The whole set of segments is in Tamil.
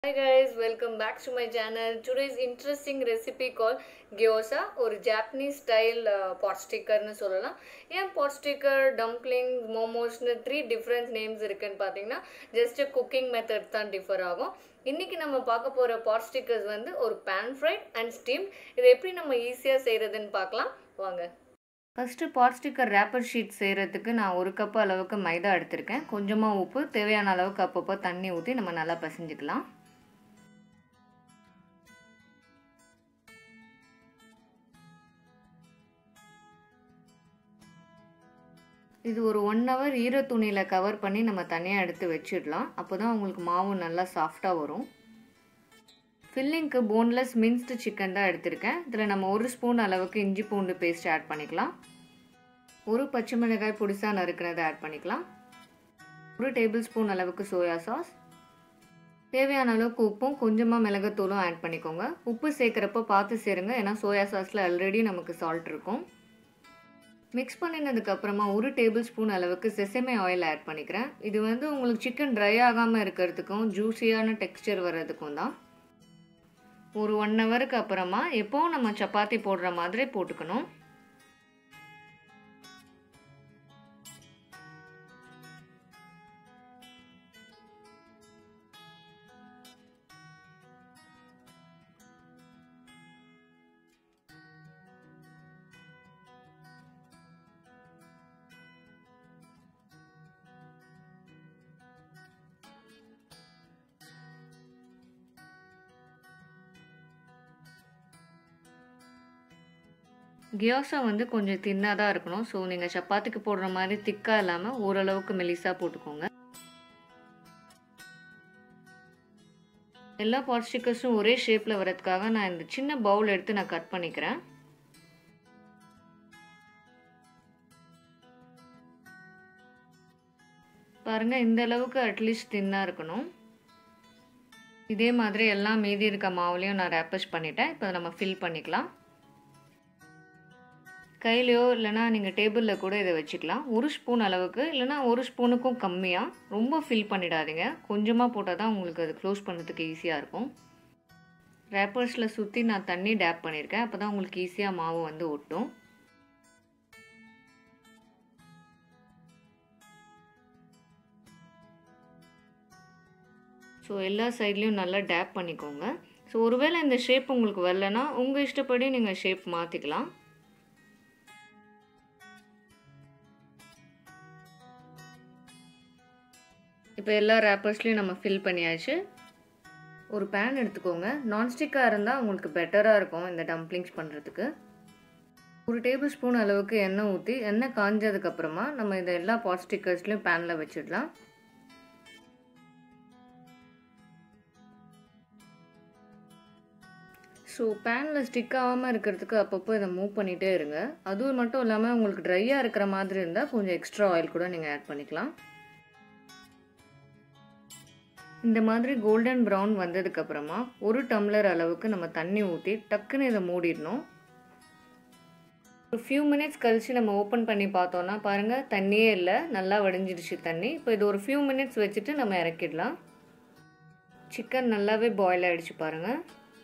Hi guys, welcome back to my channel. Today's interesting recipe called gyoza ஒரு ஜாப்பனீஸ் ஸ்டைல் பாட் ஸ்டிக்கர்னு சொல்லலாம் ஏன் பாட் ஸ்டிக்கர் டம்ப்ளிங் மோமோஸ்னு த்ரீ டிஃப்ரெண்ட் நேம்ஸ் இருக்குன்னு பார்த்தீங்கன்னா ஜஸ்ட் குக்கிங் மெத்தட் தான் டிஃபர் ஆகும் இன்றைக்கி நம்ம பார்க்க போகிற பாட் ஸ்டிக்கர்ஸ் வந்து ஒரு பேன் ஃப்ரைட் அண்ட் ஸ்டீம் இதை எப்படி நம்ம ஈஸியாக செய்கிறதுன்னு பார்க்கலாம் வாங்க first pot sticker wrapper sheet செய்கிறதுக்கு நான் ஒரு கப் அளவுக்கு மைதா எடுத்திருக்கேன் கொஞ்சமாக உப்பு தேவையான அளவுக்கு அப்பப்போ தண்ணி ஊற்றி நம்ம நல்லா பிசைஞ்சிக்கலாம் இது ஒரு ஒன் ஹவர் ஈர துணியில் கவர் பண்ணி நம்ம தனியாக எடுத்து வச்சிடலாம் அப்போ தான் உங்களுக்கு மாவு நல்லா சாஃப்டாக வரும் ஃபில்லிங்க்கு போன்லெஸ் மின்ஸ்டு சிக்கன் தான் எடுத்திருக்கேன் இதில் நம்ம ஒரு ஸ்பூன் அளவுக்கு இஞ்சி பூண்டு பேஸ்ட் ஆட் பண்ணிக்கலாம் ஒரு பச்சை மிளகாய் புடிசாக நறுக்கினதை ஆட் பண்ணிக்கலாம் ஒரு டேபிள் ஸ்பூன் அளவுக்கு சோயா சாஸ் தேவையான அளவுக்கு உப்பும் கொஞ்சமாக மிளகுத்தூளும் ஆட் பண்ணிக்கோங்க உப்பு சேர்க்குறப்ப பார்த்து சேருங்க ஏன்னா சோயா சாஸில் ஆல்ரெடி நமக்கு சால்ட் இருக்கும் மிக்ஸ் பண்ணினதுக்கப்புறமா ஒரு டேபிள் ஸ்பூன் அளவுக்கு செசமே ஆயில் ஆட் பண்ணிக்கிறேன் இது வந்து உங்களுக்கு சிக்கன் ட்ரை ஆகாமல் இருக்கிறதுக்கும் ஜூஸியான டெக்ஸ்டர் வர்றதுக்கும் தான் ஒரு ஒன் ஹவருக்கு அப்புறமா எப்போவும் நம்ம சப்பாத்தி போடுற மாதிரி போட்டுக்கணும் கியோசா வந்து கொஞ்சம் தின்னாக தான் இருக்கணும் ஸோ நீங்கள் சப்பாத்திக்கு போடுற மாதிரி திக்காக இல்லாமல் ஓரளவுக்கு மெலிசாக போட்டுக்கோங்க எல்லா பாட் ஸ்டிக்கர்ஸும் ஒரே ஷேப்பில் வரதுக்காக நான் இந்த சின்ன பவுல் எடுத்து நான் கட் பண்ணிக்கிறேன் பாருங்கள் இந்த அளவுக்கு அட்லீஸ்ட் தின்னாக இருக்கணும் இதே மாதிரி எல்லாம் மீதி இருக்க மாவுலையும் நான் ரேப்பஸ் பண்ணிட்டேன் இப்போ நம்ம ஃபில் பண்ணிக்கலாம் கையிலையோ இல்லைனா நீங்கள் டேபிளில் கூட இதை வச்சுக்கலாம் ஒரு ஸ்பூன் அளவுக்கு இல்லைனா ஒரு ஸ்பூனுக்கும் கம்மியாக ரொம்ப ஃபில் பண்ணிடாதீங்க கொஞ்சமாக போட்டால் தான் உங்களுக்கு அது க்ளோஸ் பண்ணுறதுக்கு ஈஸியாக இருக்கும் ரேப்பர்ஸில் சுற்றி நான் தண்ணி டேப் பண்ணியிருக்கேன் அப்போ தான் உங்களுக்கு ஈஸியாக மாவு வந்து ஒட்டும் ஸோ எல்லா சைட்லேயும் நல்லா டேப் பண்ணிக்கோங்க ஸோ ஒருவேளை இந்த ஷேப் உங்களுக்கு வரலன்னா உங்கள் இஷ்டப்படி நீங்கள் ஷேப் மாற்றிக்கலாம் இப்போ எல்லா ரேப்பர்ஸ்லேயும் நம்ம ஃபில் பண்ணியாச்சு ஒரு பேன் எடுத்துக்கோங்க நான்ஸ்டிக்காக இருந்தால் உங்களுக்கு பெட்டராக இருக்கும் இந்த டம்ப்ளிங்ஸ் பண்ணுறதுக்கு ஒரு டேபிள் ஸ்பூன் அளவுக்கு எண்ணெய் ஊற்றி எண்ணெய் காஞ்சதுக்கப்புறமா நம்ம இதை எல்லா பாட் ஸ்டிக்கர்ஸ்லையும் பேனில் வச்சிடலாம் ஸோ பேனில் ஸ்டிக் ஆகாமல் இருக்கிறதுக்கு அப்பப்போ இதை மூவ் பண்ணிகிட்டே இருங்க அதுவும் மட்டும் இல்லாமல் உங்களுக்கு ட்ரையாக இருக்கிற மாதிரி இருந்தால் கொஞ்சம் எக்ஸ்ட்ரா ஆயில் கூட நீங்கள் ஆட் பண்ணிக்கலாம் இந்த மாதிரி கோல்டன் ப்ரௌன் வந்ததுக்கப்புறமா ஒரு டம்ளர் அளவுக்கு நம்ம தண்ணி ஊற்றி டக்குன்னு இதை மூடிடணும் ஒரு ஃபியூ மினிட்ஸ் கழித்து நம்ம ஓப்பன் பண்ணி பார்த்தோன்னா பாருங்கள் தண்ணியே இல்லை நல்லா வடிஞ்சிடுச்சு தண்ணி இப்போ இது ஒரு ஃபியூ மினிட்ஸ் வச்சுட்டு நம்ம இறக்கிடலாம் சிக்கன் நல்லாவே பாயில் ஆகிடுச்சு பாருங்கள்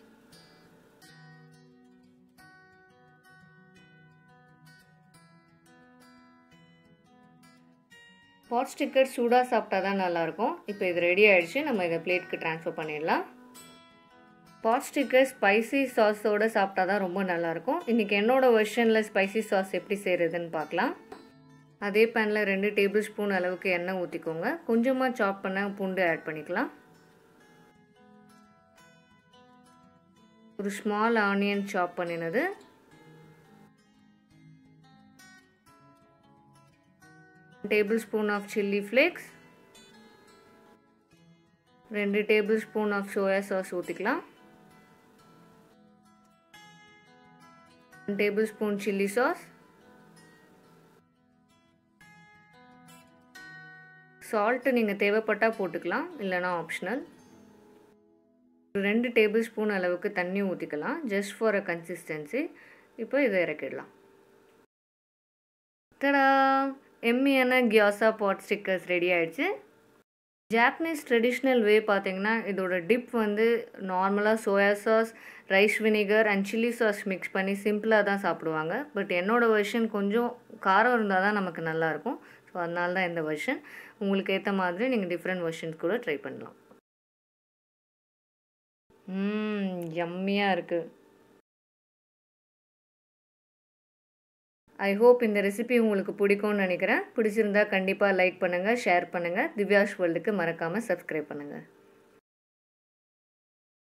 பாட் ஸ்டிக்கர் சூடாக சாப்பிட்டா தான் நல்லாயிருக்கும் இப்போ இது ரெடி ஆகிடுச்சு நம்ம இதை பிளேட்க்கு ட்ரான்ஸ்ஃபர் பண்ணிடலாம் பாட் ஸ்டிக்கர் ஸ்பைசி சாஸோடு சாப்பிட்டா தான் ரொம்ப நல்லாயிருக்கும் இன்றைக்கி என்னோடய வெர்ஷனில் ஸ்பைசி சாஸ் எப்படி செய்கிறதுன்னு பார்க்கலாம் அதே பேனில் ரெண்டு டேபிள் ஸ்பூன் அளவுக்கு எண்ணெய் ஊற்றிக்கோங்க கொஞ்சமாக சாப் பண்ண பூண்டு ஆட் பண்ணிக்கலாம் ஒரு ஸ்மால் ஆனியன் சாப் பண்ணினது tablespoon of chilli flakes ரெண்டு tablespoon of soya sauce ஊற்றிக்கலாம் tablespoon chilli sauce salt நீங்கள் தேவைப்பட்டால் போட்டுக்கலாம் இல்லைனா ஆப்ஷனல் ரெண்டு டேபிள் ஸ்பூன் அளவுக்கு தண்ணி ஊற்றிக்கலாம் ஜஸ்ட் ஃபார் அ கன்சிஸ்டன்சி இப்போ இதை இறக்கிடலாம் தடா எம்மியான கியாசா பாட் ஸ்டிக்கர்ஸ் ரெடி ஆயிடுச்சு ஜாப்பனீஸ் ட்ரெடிஷ்னல் வே பார்த்தீங்கன்னா இதோட டிப் வந்து நார்மலாக soya sauce rice vinegar and chilli sauce mix பண்ணி சிம்பிளாக தான் சாப்பிடுவாங்க பட் என்னோடய வெர்ஷன் கொஞ்சம் காரம் இருந்தால் தான் நமக்கு நல்லாயிருக்கும் ஸோ அதனால தான் இந்த வெர்ஷன் உங்களுக்கு ஏற்ற மாதிரி நீங்கள் டிஃப்ரெண்ட் வெர்ஷன்ஸ் கூட ட்ரை பண்ணலாம் எம்மியாக இருக்குது ஐ ஹோப் இந்த ரெசிபி உங்களுக்கு பிடிக்கும்னு நினைக்கிறேன் பிடிச்சிருந்தா கண்டிப்பாக லைக் பண்ணுங்கள் ஷேர் பண்ணுங்கள் திவ்யாஷ் வேர்ல்டுக்கு மறக்காமல் சப்ஸ்கிரைப் பண்ணுங்கள்